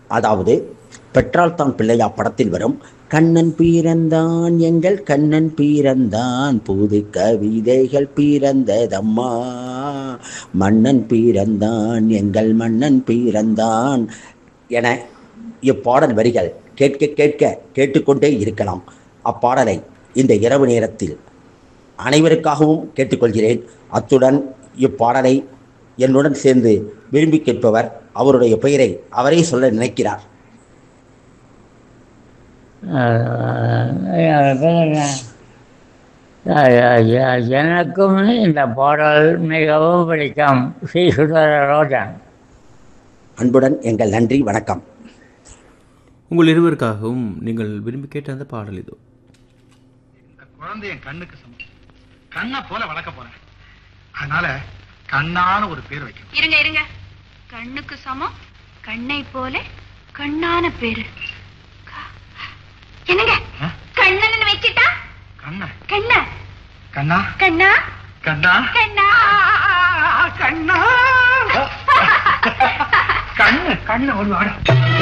அதாவது பெற்றால் தான் பிள்ளையா படத்தில் வரும் கண்ணன் பீரந்தான் எங்கள் கண்ணன் பீரந்தான் புது கவிதைகள் பீரந்ததம்மா மன்னன் பீரந்தான் எங்கள் மன்னன் பீரந்தான் என இப்பாடல் வரிகள் கேட்க கேட்க கேட்டுக்கொண்டே இருக்கலாம் அப்பாடலை இந்த இரவு நேரத்தில் அனைவருக்காகவும் கேட்டுக்கொள்கிறேன் அத்துடன் இப்பாடலை என்னுடன் சேர்ந்து விரும்பி கேட்பவர் அவருடைய பெயரை அவரே சொல்ல நினைக்கிறார் எனக்கும் இந்த பாடல் மிகவும் பிடிக்கும் ஸ்ரீ சுந்தர ரோஜன் அன்புடன் எங்கள் நன்றி வணக்கம் உங்கள் இருவருக்காகவும் நீங்கள் விரும்பி கேட்ட அந்த பாடல் இதோ இந்த குழந்தை என் கண்ணுக்கு சமம் கண்ணை போல வளர்க்க போறேன் அதனால கண்ணான ஒரு பேர் வைக்கணும் இருங்க இருங்க கண்ணுக்கு சமம் கண்ணை போல கண்ணான பேரு க- என்னங்க ஆ? கண்ணன் வச்சுட்டா கண்ண கண்ணா கண்ணா கண்ணா கண்ணா கண்ணா கண்ணா கண்ணு கண்ணு ஒரு வாடம்